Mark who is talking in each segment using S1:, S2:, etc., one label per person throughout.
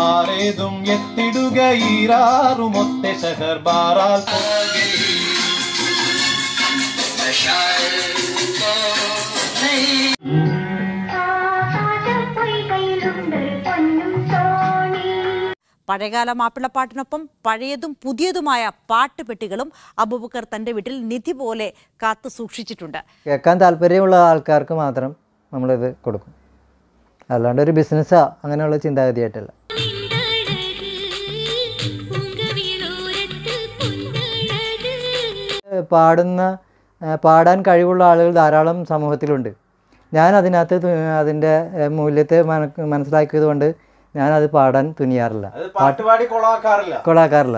S1: മാറേതും എത്തിടുക ഈരാറുമൊത്തെ ഷഹർ ബാറാൽ
S2: പൊയ്കയിലുണ്ട് പൊന്നും തോണി
S3: പഴയകാല മാപ്പിളപ്പാട്ടിനൊപ്പം പഴയതും പുതിയതുമായ പാട്ടുപെട്ടികളും അബൂബക്കർ തന്റെ വീട്ടിൽ നിധി പോലെ കാത്തു സൂക്ഷിച്ചിട്ടുണ്ട്
S4: കേൾക്കാൻ താല്പര്യമുള്ള ആൾക്കാർക്ക് മാത്രം നമ്മളിത് കൊടുക്കും അല്ലാണ്ട് ഒരു ബിസിനസ്സാ അങ്ങനെയുള്ള ചിന്താഗതിയായിട്ടല്ല ഏഹ് പാടുന്ന ഏഹ് പാടാൻ കഴിവുള്ള ആളുകൾ ധാരാളം സമൂഹത്തിലുണ്ട് ഞാൻ അതിനകത്ത് തു- അതിൻ്റെ ഏഹ് മൂല്യത്തെ മനക്ക് മനസ്സിലാക്കിയത് കൊണ്ട് ഞാനത് പാടാൻ തുനിയാറില്ല
S1: പാട്ടുപാടി കൊളാക്കാറില്ല
S4: കൊളാക്കാറില്ല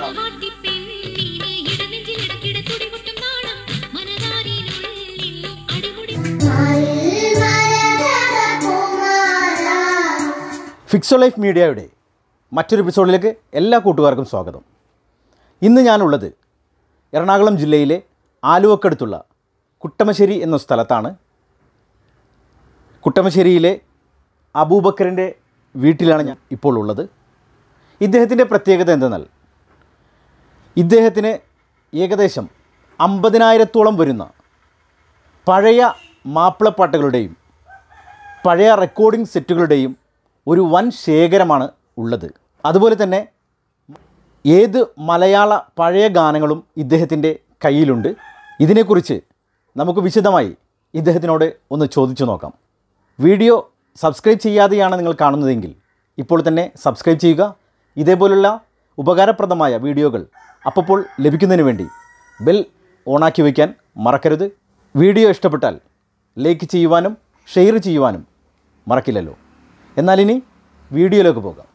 S5: ഫിക്സോ ലൈഫ് മീഡിയയുടെ മറ്റൊരു എപ്പിസോഡിലേക്ക് എല്ലാ കൂട്ടുകാർക്കും സ്വാഗതം ഇന്ന് ഞാനുള്ളത് എറണാകുളം ജില്ലയിലെ ആലുവക്കടുത്തുള്ള കുട്ടമശ്ശേരി എന്ന സ്ഥലത്താണ് കുട്ടമശ്ശേരിയിലെ അബൂബക്കറിൻ്റെ വീട്ടിലാണ് ഞാൻ ഇപ്പോൾ ഉള്ളത് ഇദ്ദേഹത്തിൻ്റെ പ്രത്യേകത എന്തെന്നാൽ ഇദ്ദേഹത്തിന് ഏകദേശം അമ്പതിനായിരത്തോളം വരുന്ന പഴയ മാപ്പിളപ്പാട്ടുകളുടെയും പഴയ റെക്കോർഡിംഗ് സെറ്റുകളുടെയും ഒരു വൻ ശേഖരമാണ് ഉള്ളത് അതുപോലെ തന്നെ ഏത് മലയാള പഴയ ഗാനങ്ങളും ഇദ്ദേഹത്തിൻ്റെ കയ്യിലുണ്ട് ഇതിനെക്കുറിച്ച് നമുക്ക് വിശദമായി ഇദ്ദേഹത്തിനോട് ഒന്ന് ചോദിച്ചു നോക്കാം വീഡിയോ സബ്സ്ക്രൈബ് ചെയ്യാതെയാണ് നിങ്ങൾ കാണുന്നതെങ്കിൽ ഇപ്പോൾ തന്നെ സബ്സ്ക്രൈബ് ചെയ്യുക ഇതേപോലുള്ള ഉപകാരപ്രദമായ വീഡിയോകൾ അപ്പോൾ ലഭിക്കുന്നതിന് വേണ്ടി ബെൽ ഓണാക്കി വയ്ക്കാൻ മറക്കരുത് വീഡിയോ ഇഷ്ടപ്പെട്ടാൽ ലൈക്ക് ചെയ്യുവാനും ഷെയർ ചെയ്യുവാനും മറക്കില്ലല്ലോ എന്നാൽ ഇനി വീഡിയോയിലേക്ക് പോകാം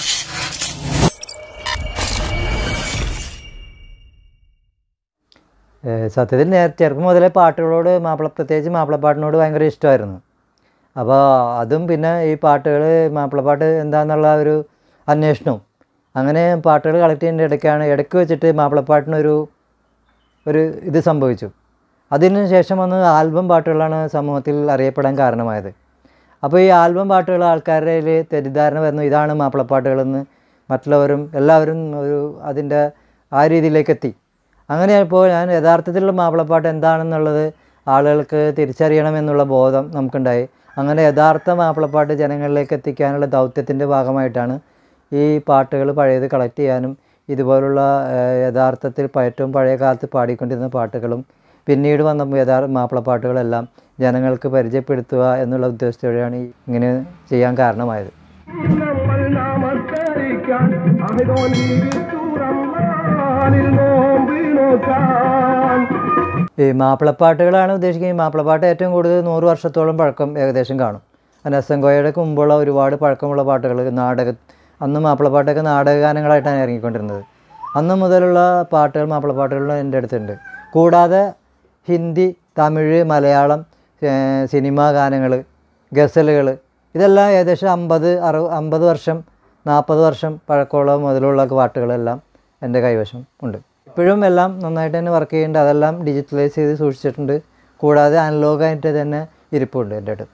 S4: ഏഹ് സത്യത്തിൽ നേരെ ചെറുപ്പം മുതലേ പാട്ടുകളോട് മാപ്പിള പ്രത്യേകിച്ച് മാപ്പിളപ്പാട്ടിനോട് ഭയങ്കര ഇഷ്ടമായിരുന്നു അപ്പോൾ അതും പിന്നെ ഈ പാട്ടുകൾ മാപ്പിളപ്പാട്ട് എന്താണെന്നുള്ള ഒരു അന്വേഷണവും അങ്ങനെ പാട്ടുകൾ കളക്ട് ചെയ്യുന്ന ഇടയ്ക്കാണ് ഇടയ്ക്ക് വെച്ചിട്ട് മാപ്പിളപ്പാട്ടിനൊരു ഒരു ഇത് സംഭവിച്ചു അതിന് ശേഷം വന്ന് ആൽബം പാട്ടുകളാണ് സമൂഹത്തിൽ അറിയപ്പെടാൻ കാരണമായത് അപ്പോൾ ഈ ആൽബം പാട്ടുകൾ ആൾക്കാരുടെ കയ്യിൽ തെറ്റിദ്ധാരണ വരുന്നു ഇതാണ് മാപ്പിളപ്പാട്ടുകളെന്ന് മറ്റുള്ളവരും എല്ലാവരും ഒരു അതിൻ്റെ ആ രീതിയിലേക്ക് എത്തി അങ്ങനെയപ്പോൾ ഞാൻ യഥാർത്ഥത്തിലുള്ള മാപ്പിളപ്പാട്ട് എന്താണെന്നുള്ളത് ആളുകൾക്ക് തിരിച്ചറിയണമെന്നുള്ള ബോധം നമുക്കുണ്ടായി അങ്ങനെ യഥാർത്ഥ മാപ്പിളപ്പാട്ട് ജനങ്ങളിലേക്ക് എത്തിക്കാനുള്ള ദൗത്യത്തിൻ്റെ ഭാഗമായിട്ടാണ് ഈ പാട്ടുകൾ പഴയത് കളക്ട് ചെയ്യാനും ഇതുപോലുള്ള ഏഹ്, യഥാർത്ഥത്തിൽ പ- ഏറ്റവും പഴയ കാലത്ത് പാടിക്കൊണ്ടിരുന്ന പാട്ടുകളും പിന്നീട് വന്ന യഥാർത്ഥ മാപ്പിളപ്പാട്ടുകളെല്ലാം ജനങ്ങൾക്ക് പരിചയപ്പെടുത്തുക എന്നുള്ള ഉദ്ദേശത്തോടെയാണ് ഈ ഇങ്ങനെ ചെയ്യാൻ കാരണമായത്
S6: നമ്മൾ നമസ്കരിക്കാൻ അമിതോൻ റമ്ലാനിൽ നോമ്പ് നോക്കാൻ
S4: ഈ മാപ്പിളപ്പാട്ടുകളാണ് ഉദ്ദേശിക്കുന്നത് ഈ മാപ്പിളപ്പാട്ട് ഏറ്റവും കൂടുതൽ നൂറ് വർഷത്തോളം പഴക്കം ഏകദേശം കാണും അനസങ്കോയുടെ മുമ്പുള്ള ഒരുപാട് പഴക്കമുള്ള പാട്ടുകൾ നാടക അന്ന് മാപ്പിളപ്പാട്ടൊക്കെ നാടകഗാനങ്ങളായിട്ടാണ് ഇറങ്ങിക്കൊണ്ടിരുന്നത് അന്ന് മുതലുള്ള പാട്ടുകൾ മാപ്പിളപ്പാട്ടുകൾ എൻ്റെ അടുത്തുണ്ട് കൂടാതെ ഹിന്ദി തമിഴ് മലയാളം ഏഹ് സിനിമാ ഗാനങ്ങൾ ഗസലുകൾ ഇതെല്ലാം ഏകദേശം അമ്പത് അറു അമ്പത് വർഷം നാൽപ്പത് വർഷം പഴക്കമുള്ള മുതലുള്ള പാട്ടുകളെല്ലാം എൻ്റെ കൈവശം ഉണ്ട് ഇപ്പോഴും എല്ലാം നന്നായിട്ട് തന്നെ വർക്ക് ചെയ്യുന്നുണ്ട് അതെല്ലാം ഡിജിറ്റലൈസ് ചെയ്ത് സൂക്ഷിച്ചിട്ടുണ്ട് കൂടാതെ അനലോഗായിട്ട് തന്നെ ഇരിപ്പുണ്ട് എൻ്റെ അടുത്ത്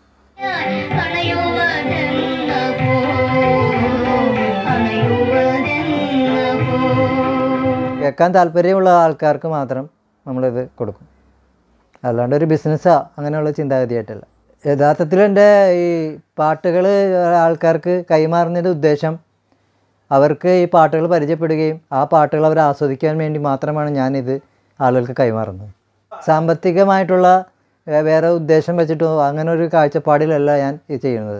S4: കേൾക്കാൻ താല്പര്യമുള്ള ആൾക്കാർക്ക് മാത്രം നമ്മളിത് കൊടുക്കും അല്ലാണ്ട് ഒരു ബിസിനസ്സാ അങ്ങനെയുള്ള ചിന്താഗതിയായിട്ടല്ല യഥാർത്ഥത്തിൽ എൻ്റെ ഈ പാട്ടുകൾ ആൾക്കാർക്ക് കൈമാറുന്നതിൻ്റെ ഉദ്ദേശം അവർക്ക് ഈ പാട്ടുകൾ പരിചയപ്പെടുകയും ആ പാട്ടുകൾ അവർ ആസ്വദിക്കാൻ വേണ്ടി മാത്രമാണ് ഞാനിത് ആളുകൾക്ക് കൈമാറുന്നത് സാമ്പത്തികമായിട്ടുള്ള ഏ, വേറെ ഉദ്ദേശം വെച്ചിട്ടോ അങ്ങനെ ഒരു കാഴ്ചപ്പാടിലല്ല ഞാൻ ഇത് ചെയ്യുന്നത്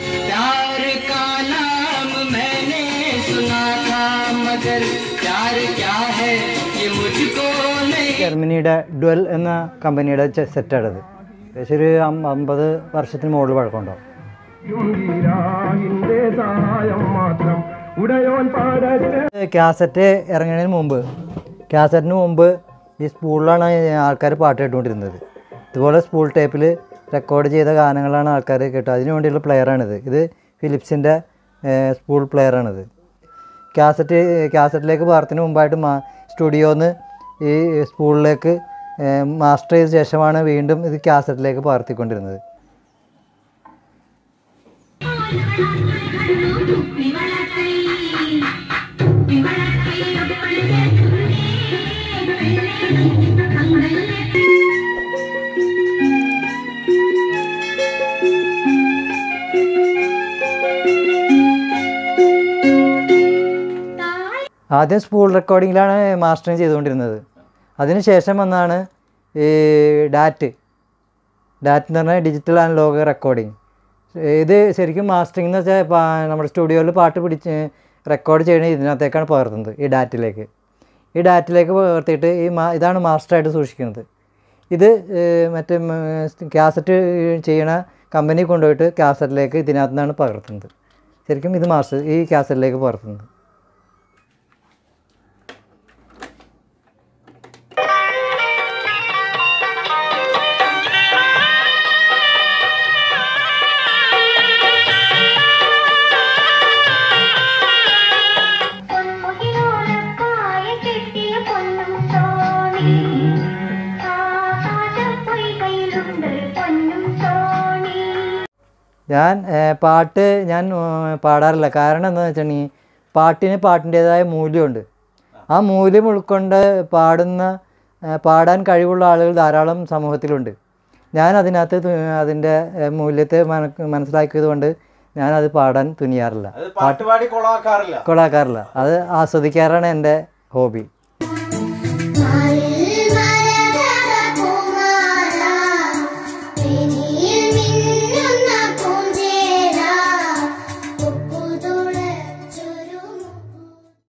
S4: ജർമ്മനിയുടെ ഡ്വൽ എന്ന കമ്പനിയുടെ സെറ്റാണത് ഏകദേശം ഒരു അം- അമ്പത് വർഷത്തിന് മുകളിൽ പഴക്കമുണ്ടാവും
S6: യുങ്കിരാഹിന്റെ സഹായം മാത്രം ഉടയോൻ പാടത്തെ
S4: കാസറ്റ് ഇറങ്ങുന്നതിന് മുമ്പ് കാസറ്റിന് മുമ്പ് ഈ സ്പൂളിലാണ് ആൾക്കാർ പാട്ട് കേട്ടുകൊണ്ടിരുന്നത് ഇതുപോലെ സ്പൂൾ ടേപ്പിൽ റെക്കോർഡ് ചെയ്ത ഗാനങ്ങളാണ് ആൾക്കാർ കേട്ടത് അതിനു വേണ്ടിയുള്ള പ്ലെയറാണിത് ഇത് ഫിലിപ്സിൻ്റെ സ്പൂൾ പ്ലെയറാണിത് കാസറ്റ് കാസറ്റിലേക്ക് പകർത്തിന് മുമ്പായിട്ട് മാ സ്റ്റുഡിയോന്ന് ഈ സ്പൂളിലേക്ക് മാസ്റ്റർ ചെയ്ത ശേഷമാണ് വീണ്ടും ഇത് കാസറ്റിലേക്ക് പകർത്തിക്കൊണ്ടിരുന്നത്
S2: ും
S4: ആദ്യം സ്കൂൾ റെക്കോർഡിങ്ങിലാണ് മാസ്റ്ററിങ് ചെയ്തുകൊണ്ടിരുന്നത് അതിനുശേഷം വന്നാണ് ഈ ഡാറ്റ് ഡാറ്റ് എന്ന് പറഞ്ഞാൽ ഡിജിറ്റൽ അനലോഗ് റെക്കോർഡിങ് ഇത് ശരിക്കും മാസ്റ്ററിംഗ് എന്ന് വെച്ചാൽ പാ- നമ്മുടെ സ്റ്റുഡിയോയിൽ പാട്ട് പിടിച്ച് റെക്കോർഡ് ചെയ്യണ ഇതിനകത്തേക്കാണ് പകർത്തുന്നത് ഈ ഡാറ്റിലേക്ക് ഈ ഡാറ്റിലേക്ക് പകർത്തിയിട്ട് ഈ മാ ഇതാണ് മാസ്റ്ററായിട്ട് സൂക്ഷിക്കുന്നത് ഇത് ഏഹ്, മറ്റേ കാസറ്റ് ചെയ്യണ കമ്പനി കൊണ്ടുപോയിട്ട് കാസറ്റിലേക്ക് ഇതിനകത്ത് നിന്നാണ് പകർത്തുന്നത് ശരിക്കും ഇത് മാസ്റ്റർ ഈ കാസറ്റിലേക്ക് പകർത്തുന്നത്
S2: പൊന്മുകിലോലക്കായ കെട്ടിയ പൊന്നും തോണി ആകാശപ്പൊയ്കയിലുണ്ട് പൊന്നും തോണി
S4: ഞാൻ ഏഹ്, പാട്ട് ഞാൻ ഏഹ്, പാടാറില്ല കാരണം എന്താണെന്ന് വെച്ചിട്ടുണ്ടെങ്കിൽ പാട്ടിന് പാട്ടിൻ്റേതായ മൂല്യമുണ്ട് ആ മൂല്യം ഉൾക്കൊണ്ട് പാടുന്ന ഏഹ്, പാടാൻ കഴിവുള്ള ആളുകൾ ധാരാളം സമൂഹത്തിലുണ്ട് ഞാൻ അതിനകത്ത് തു- അതിൻ്റെ ഏഹ്, മൂല്യത്തെ മന- മനസ്സിലാക്കിയത് കൊണ്ട് ഞാനത് പാടാൻ തുനിയാറില്ല
S1: അത് പാട്ടുപാടി കൊളാക്കാറില്ല
S4: കൊളാക്കാറില്ല അത് ആസ്വദിക്കാറാണ് എൻ്റെ ഹോബി
S2: നല്ല